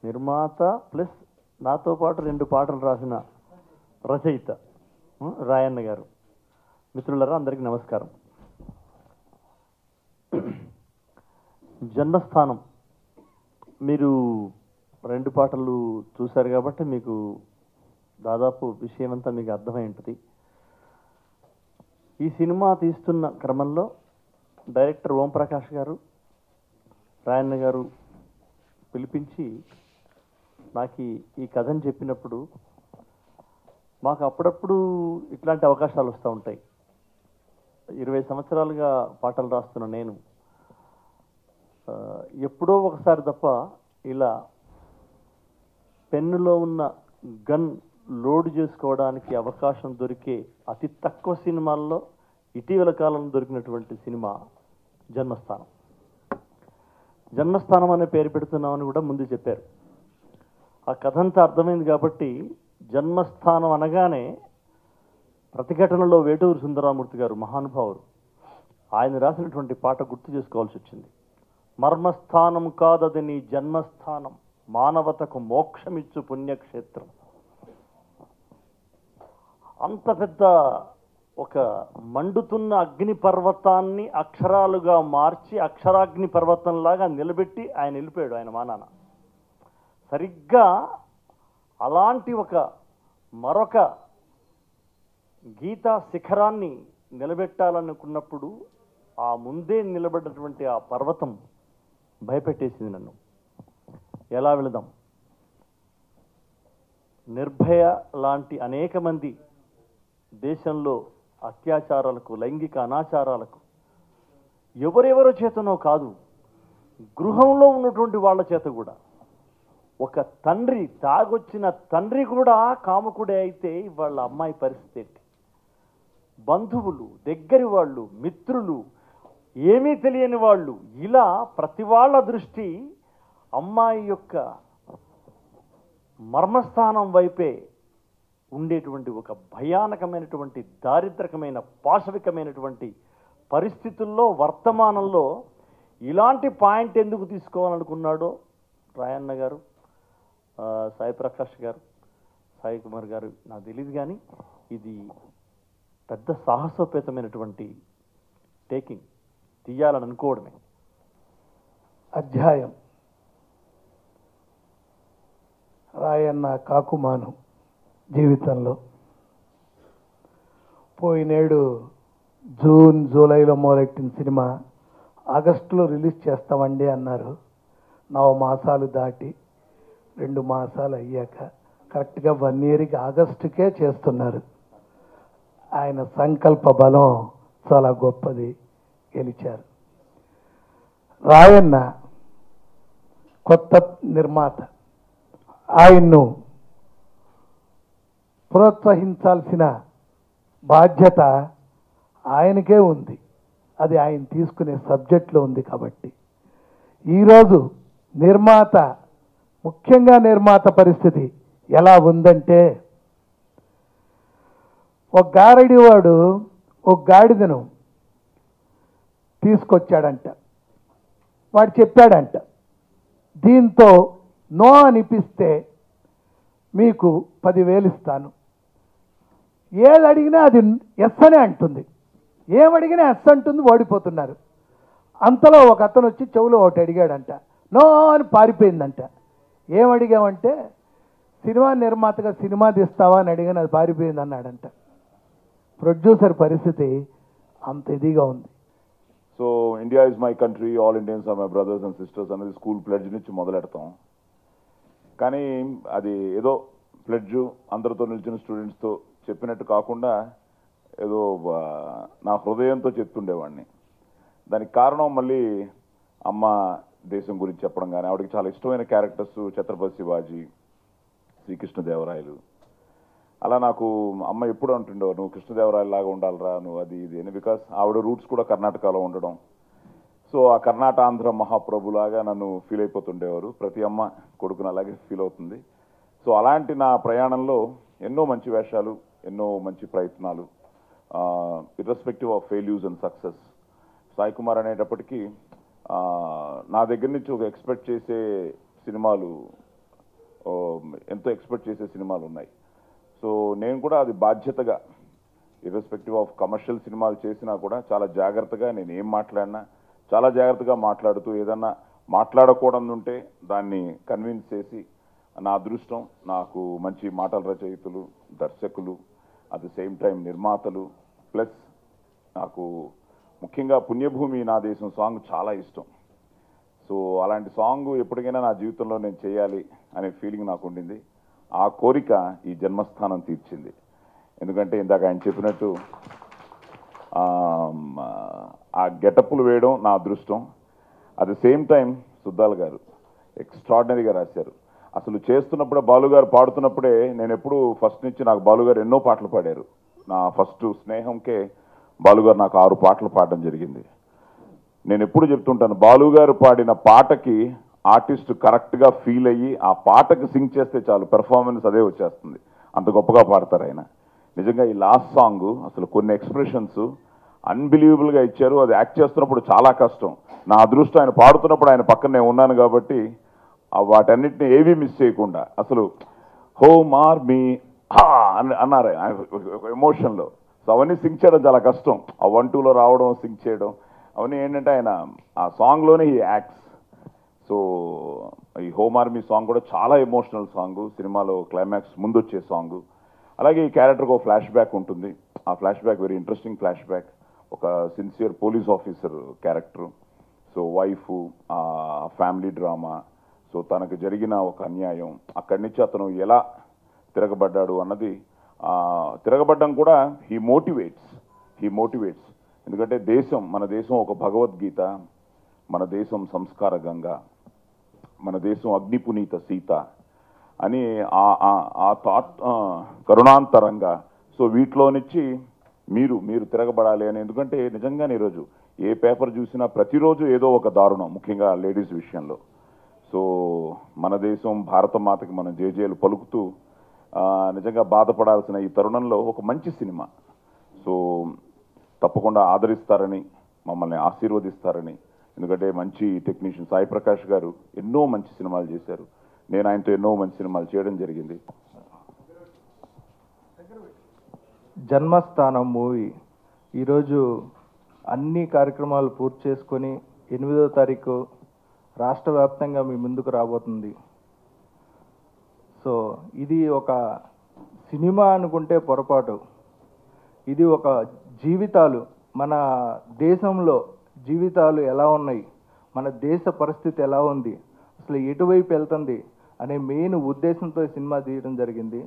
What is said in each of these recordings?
నిర్మాత ప్లస్ నాతో పాటు రెండు పాటలు రాసిన రచయిత ఉం, రాయన్న గారు మిత్రులరా అందరికీ నమస్కారం జన్మస్థానం మీరు రెండు పాటలు చూశారు కాబట్టి మీకు దాదాపు విషయం అంతా మీకు అర్థమై ఉంటుంది ఈ సినిమా తీస్తున్న క్రమంలో డైరెక్టర్ ఓంప్రకాష్ గారు రాయన్న గారు పిలిపించి నాకు ఈ- ఈ కథని చెప్పినప్పుడు మాకు అప్పుడప్పుడు ఇట్లాంటి అవకాశాలు వస్తూ ఉంటాయి ఇరవై సంవత్సరాలుగా పాటలు రాస్తున్న నేను ఆ, ఎప్పుడో ఒకసారి తప్ప ఇలా పెన్నులో ఉన్న గన్ లోడ్ చేసుకోవడానికి అవకాశం దొరికే అతి తక్కువ సినిమాల్లో ఇటీవల కాలంలో దొరికినటువంటి సినిమా జన్మస్థానం జన్మస్థానం అనే పేరు పెడుతున్నామని కూడా ముందు చెప్పారు ఆ కథ అంతా అర్థమైంది కాబట్టి జన్మస్థానం అనగానే ప్రతిఘటనలో వేటూరు సుందరామూర్తి గారు మహానుభావుడు ఆయన రాసినటువంటి పాట గుర్తు చేసుకోవాల్సి వచ్చింది మర్మస్థానం కాదది నీ జన్మస్థానం మానవతకు మోక్షమిచ్చు పుణ్యక్షేత్రం అంత పెద్ద ఒక మండుతున్న అగ్ని పర్వతాన్ని అక్షరాలుగా మార్చి అక్షరాగ్ని పర్వతంలాగా నిలబెట్టి ఆయన వెళ్ళిపోయాడు ఆయన మానాన సరిగ్గా అలాంటి ఒక మరొక గీతా శిఖరాన్ని నిలబెట్టాలనుకున్నప్పుడు ఆ ముందే నిలబడినటువంటి ఆ పర్వతం భయపెట్టేసింది నన్ను ఎలా వెళదాం నిర్భయ లాంటి అనేక మంది దేశంలో అత్యాచారాలకు లైంగిక అనాచారాలకు ఎవరెవరో చేతనో కాదు గృహంలో ఉన్నటువంటి వాళ్ళ చేత కూడా ఒక తండ్రి తాగొచ్చిన తండ్రి కూడా కాముకుడే అయితే వాళ్ళ అమ్మాయి పరిస్థితి ఏంటి బంధువులు దగ్గరి వాళ్ళు మిత్రులు ఏమీ తెలియని వాళ్ళు ఇలా ప్రతి వాళ్ళ దృష్టి అమ్మాయి యొక్క మర్మస్థానం వైపే ఉండేటువంటి ఒక భయానకమైనటువంటి దారిద్రకమైన పాశవికమైనటువంటి పరిస్థితుల్లో వర్తమానంలో ఇలాంటి పాయింట్ ఎందుకు తీసుకోవాలనుకున్నాడో రాయన్న గారు ఆ, సాయి ప్రకాష్ గారు సాయి కుమార్ గారు నాకు తెలియదు కానీ ఇది పెద్ద సాహసోపేతమైనటువంటి టేకింగ్ తీయాలని అనుకోవడమే అధ్యాయం రాయన్న కాకుమాను జీవితంలో పోయినేడు జూన్ జూలైలో మొదలెట్టిన సినిమా ఆగస్టులో రిలీజ్ చేస్తామండి అన్నారు నవ మాసాలు దాటి రెండు మాసాలు అయ్యాక కరెక్ట్గా వన్ ఇయర్కి ఆగస్టుకే చేస్తున్నారు ఆయన సంకల్ప బలం చాలా గొప్పది గెలిచారు రాయన్న కొత్త నిర్మాత ఆయన్ను ప్రోత్సహించాల్సిన బాధ్యత ఆయనకే ఉంది అది ఆయన తీసుకునే సబ్జెక్ట్లో ఉంది కాబట్టి ఈరోజు నిర్మాత ముఖ్యంగా నిర్మాత పరిస్థితి ఎలా ఉందంటే ఒక గారడి వాడు ఒక గాడిదను తీసుకొచ్చాడంట వాడు చెప్పాడంట దీంతో నో అనిపిస్తే మీకు పదివేలు ఇస్తాను ఏది అడిగినా అది ఎస్ అనే అంటుంది ఏమడిగినా ఎస్ అంటుంది ఓడిపోతున్నారు అంతలో ఒక అతను వచ్చి చెవులో ఒకటి అడిగాడంట నో అని పారిపోయిందంట ఏమడిగామంటే సినిమా నిర్మాతగా సినిమా తీస్తావా అని అడిగాను అది పారిపోయింది అన్నాడంట ప్రొడ్యూసర్ పరిస్థితి అంత ఇదిగా ఉంది so India is my country all Indians are my brothers and sisters అనేది స్కూల్ ప్లెడ్జ్ నుంచి మొదలెడతాం కానీ అది ఏదో ప్లెడ్జ్ అందరితో నిలిచిన స్టూడెంట్స్తో చెప్పినట్టు కాకుండా ఏదో ఆ, నా హృదయంతో చెప్తుండేవాడిని దానికి కారణం మళ్ళీ అమ్మ దేశం గురించి చెప్పడం కానీ ఆవిడకి చాలా ఇష్టమైన క్యారెక్టర్స్ ఛత్రపతి శివాజీ శ్రీకృష్ణదేవరాయలు అలా నాకు అమ్మ ఎప్పుడు అంటుండేవారు నువ్వు కృష్ణదేవరాయలు లాగా ఉండాలిరా నువ్వు అది ఇది అని బికాస్ ఆవిడ రూట్స్ కూడా కర్ణాటకలో ఉండడం సో ఆ కర్ణాటాంధ్ర మహాప్రభులాగా నన్ను ఫీల్ అయిపోతుండేవారు ప్రతి అమ్మ కొడుకుని అలాగే ఫీల్ అవుతుంది సో అలాంటి నా ప్రయాణంలో ఎన్నో మంచి వేషాలు ఎన్నో మంచి ప్రయత్నాలు irrespective of failures and success Sai Kumar అనేటప్పటికీ ఆ, నా దగ్గర నుంచి ఒక ఎక్స్పెక్ట్ చేసే సినిమాలు ఓ, ఎంతో ఎక్స్పెక్ట్ చేసే సినిమాలు ఉన్నాయి సో నేను కూడా అది బాధ్యతగా ఇర్రెస్పెక్టివ్ ఆఫ్ కమర్షియల్ సినిమాలు చేసినా కూడా చాలా జాగ్రత్తగా నేను ఏం మాట్లాడినా చాలా జాగ్రత్తగా మాట్లాడుతూ ఏదన్నా మాట్లాడకూడదు ఉంటే దాన్ని కన్విన్స్ చేసి నా అదృష్టం నాకు మంచి మాటల రచయితలు దర్శకులు అట్ ద సేమ్ టైం నిర్మాతలు ప్లస్ నాకు ముఖ్యంగా పుణ్యభూమి నా దేశం సాంగ్ చాలా ఇష్టం సో అలాంటి సాంగ్ ఎప్పటికైనా నా జీవితంలో నేను చేయాలి అనే ఫీలింగ్ నాకు ఉండింది ఆ కోరిక ఈ జన్మస్థానం తీర్చింది ఎందుకంటే ఇందాక ఆయన చెప్పినట్టు ఆ, ఆ గెటప్పులు వేయడం నా అదృష్టం at the same time Suddala గారు ఎక్స్ట్రాడినరీగా రాశారు అసలు చేస్తున్నప్పుడే బాలుగారు పాడుతున్నప్పుడే నేను ఎప్పుడు ఫస్ట్ నుంచి నాకు బాలుగారు ఎన్నో పాటలు పాడారు నా ఫస్ట్ స్నేహంకే బాలుగారు నాకు ఆరు పాటలు పాడడం జరిగింది నేను ఎప్పుడు చెప్తుంటాను బాలుగారు పాడిన పాటకి ఆర్టిస్ట్ కరెక్ట్గా ఫీల్ అయ్యి ఆ పాటకి సింగ్ చేస్తే చాలు పెర్ఫార్మెన్స్ అదే వచ్చేస్తుంది అంత గొప్పగా పాడతారు ఆయన నిజంగా ఈ లాస్ట్ సాంగ్ అసలు కొన్ని ఎక్స్ప్రెషన్స్ అన్బిలీవబుల్గా ఇచ్చారు అది యాక్ట్ చేస్తున్నప్పుడు చాలా కష్టం నా అదృష్టం ఆయన పాడుతున్నప్పుడు ఆయన పక్కన నేను ఉన్నాను కాబట్టి ఆ వాటన్నిటిని ఏవీ మిస్ చేయకుండా అసలు హోమ్ ఆర్ మీ అని అన్నారు ఎమోషన్లో సో అవన్నీ సింగ్ చేయడం చాలా కష్టం ఆ వన్ టూలో రావడం సింగ్ చేయడం అవన్నీ ఏంటంటే ఆయన ఆ సాంగ్లోనే ఈ యాక్ట్స్ సో ఈ హోమ్ ఆర్మీ సాంగ్ కూడా చాలా ఎమోషనల్ సాంగ్ సినిమాలో క్లైమాక్స్ ముందు వచ్చే సాంగ్ అలాగే ఈ క్యారెక్టర్కి ఒక ఫ్లాష్ బ్యాక్ ఉంటుంది ఆ flashback very interesting flashback ఒక sincere police officer character so wife ఆ ఫ్యామిలీ డ్రామా సో తనకు జరిగిన ఒక అన్యాయం అక్కడి నుంచి అతను ఎలా తిరగబడ్డాడు అన్నది ఆ, తిరగబడ్డం కూడా హీ మోటివేట్స్ హీ మోటివేట్స్ ఎందుకంటే దేశం మన దేశం ఒక భగవద్గీత మన దేశం సంస్కార గంగ మన దేశం అగ్నిపునీత సీత అని ఆ- ఆ- ఆ థాట్ ఆ, కరుణాంతరంగా సో వీటిలో నుంచి మీరు మీరు తిరగబడాలి అని ఎందుకంటే నిజంగానే ఈరోజు ఏ పేపర్ చూసినా ప్రతిరోజు ఏదో ఒక దారుణం ముఖ్యంగా లేడీస్ విషయంలో సో మన దేశం భారత మాతకి మనం జేజేలు పలుకుతూ ఆ, నిజంగా బాధపడాల్సిన ఈ తరుణంలో ఒక మంచి సినిమా సో తప్పకుండా ఆదరిస్తారని మమ్మల్ని ఆశీర్వదిస్తారని ఎందుకంటే మంచి టెక్నీషియన్ సాయి ప్రకాష్ గారు ఎన్నో మంచి సినిమాలు చేశారు నేను ఆయనతో ఎన్నో మంచి సినిమాలు చేయడం జరిగింది జన్మస్థానం మూవీ ఈరోజు అన్ని కార్యక్రమాలు పూర్తి చేసుకొని ఎనిమిదో తారీఖు రాష్ట్ర వ్యాప్తంగా మీ ముందుకు రాబోతుంది సో ఇది ఒక సినిమా అనుకుంటే పొరపాటు ఇది ఒక జీవితాలు మన దేశంలో జీవితాలు ఎలా ఉన్నాయి మన దేశ పరిస్థితి ఎలా ఉంది అసలు ఎటువైపు వెళ్తుంది అనే మెయిన్ ఉద్దేశంతో ఈ సినిమా తీయడం జరిగింది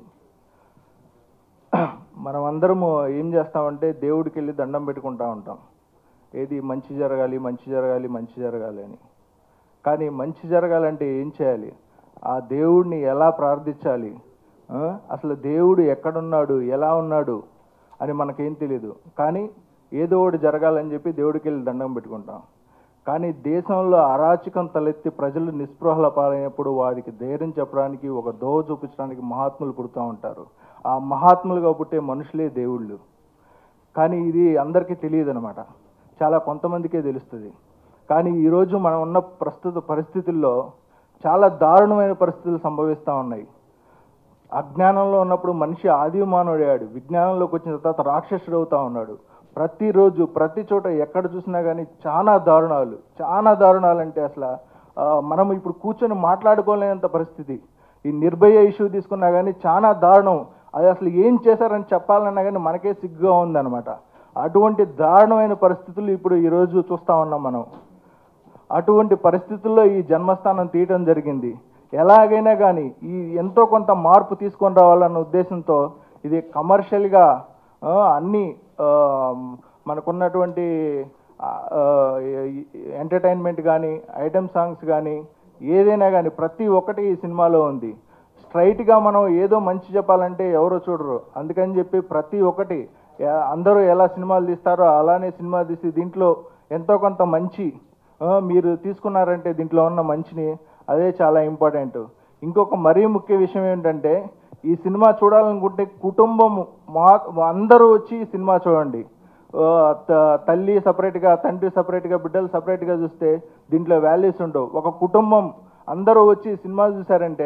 మనం అందరము ఏం చేస్తామంటే దేవుడికి వెళ్ళి దండం పెట్టుకుంటా ఉంటాం ఏది మంచి జరగాలి మంచి జరగాలి మంచి జరగాలి అని కానీ మంచి జరగాలంటే ఏం చేయాలి ఆ దేవుడిని ఎలా ప్రార్థించాలి ఆ? అసలు దేవుడు ఎక్కడున్నాడు ఎలా ఉన్నాడు అని మనకేం తెలియదు కానీ ఏదో ఒకటి జరగాలని చెప్పి దేవుడికి వెళ్ళి దండం పెట్టుకుంటాం కానీ దేశంలో అరాచకం తలెత్తి ప్రజలు నిస్పృహల పాలైనప్పుడు వారికి ధైర్యం చెప్పడానికి ఒక దోవ చూపించడానికి మహాత్ములు పుడుతూ ఉంటారు ఆ మహాత్ములుగా పుట్టే మనుషులే దేవుళ్ళు కానీ ఇది అందరికీ తెలియదు అనమాట చాలా కొంతమందికే తెలుస్తుంది కానీ ఈరోజు మనం ఉన్న ప్రస్తుత పరిస్థితుల్లో చాలా దారుణమైన పరిస్థితులు సంభవిస్తూ ఉన్నాయి అజ్ఞానంలో ఉన్నప్పుడు మనిషి ఆది మానవుడయ్యాడు విజ్ఞానంలోకి వచ్చిన తర్వాత రాక్షసుడు అవుతా ఉన్నాడు ప్రతిరోజు ప్రతి చోట ఎక్కడ చూసినా కానీ చాలా దారుణాలు చాలా దారుణాలు అంటే అసలు ఆ, మనం ఇప్పుడు కూర్చొని మాట్లాడుకోలేనంత పరిస్థితి ఈ నిర్భయ ఇష్యూ తీసుకున్నా కానీ చాలా దారుణం అది అసలు ఏం చేశారని చెప్పాలన్నా కానీ మనకే సిగ్గుగా ఉందన్నమాట అటువంటి దారుణమైన పరిస్థితులు ఇప్పుడు ఈరోజు చూస్తా ఉన్నాం మనం అటువంటి పరిస్థితుల్లో ఈ జన్మస్థానం తీయటం జరిగింది ఎలాగైనా కానీ ఈ ఎంతో కొంత మార్పు తీసుకొని రావాలన్న ఉద్దేశంతో ఇది కమర్షియల్గా ఆ, అన్ని ఆ, మనకున్నటువంటి ఎంటర్టైన్మెంట్ కానీ ఐటమ్ సాంగ్స్ కానీ ఏదైనా కానీ ప్రతి ఒక్కటి ఈ సినిమాలో ఉంది స్ట్రైట్గా మనం ఏదో మంచి చెప్పాలంటే ఎవరో చూడరు అందుకని చెప్పి ప్రతి ఒక్కటి ఎ- అందరూ ఎలా సినిమాలు తీస్తారో అలానే సినిమా తీసి దీంట్లో ఎంతో కొంత మంచి ఆ, మీరు తీసుకున్నారంటే దీంట్లో ఉన్న మంచిని అదే చాలా ఇంపార్టెంట్ ఇంకొక మరీ ముఖ్య విషయం ఏంటంటే ఈ సినిమా చూడాలనుకుంటే కుటుంబం మా అందరూ వచ్చి ఈ సినిమా చూడండి ఆ, త- తల్లి సపరేట్గా తండ్రి సపరేట్గా బిడ్డలు సపరేట్గా చూస్తే దీంట్లో వాల్యూస్ ఉండవు ఒక కుటుంబం అందరూ వచ్చి సినిమా చూసారంటే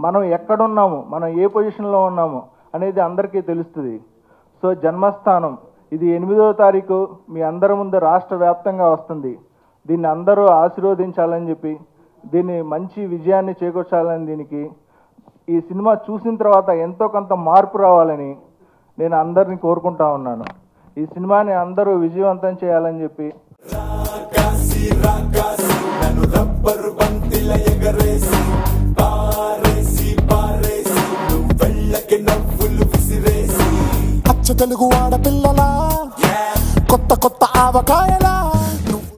మనం ఎక్కడున్నాము మనం ఏ పొజిషన్లో ఉన్నాము అనేది అందరికీ తెలుస్తుంది సో జన్మస్థానం ఇది ఎనిమిదో తారీఖు మీ అందరి ముందు రాష్ట్ర వ్యాప్తంగా వస్తుంది దీన్ని అందరూ ఆశీర్వదించాలని చెప్పి దీన్ని మంచి విజయాన్ని చేకూర్చాలని దీనికి ఈ సినిమా చూసిన తర్వాత ఎంతో కొంత మార్పు రావాలని నేను అందరిని కోరుకుంటా ఉన్నాను ఈ సినిమాని అందరూ విజయవంతం చేయాలని చెప్పి రాకాసి రాకాసి నన్ను రబ్బరు బంతిల ఎగరేసి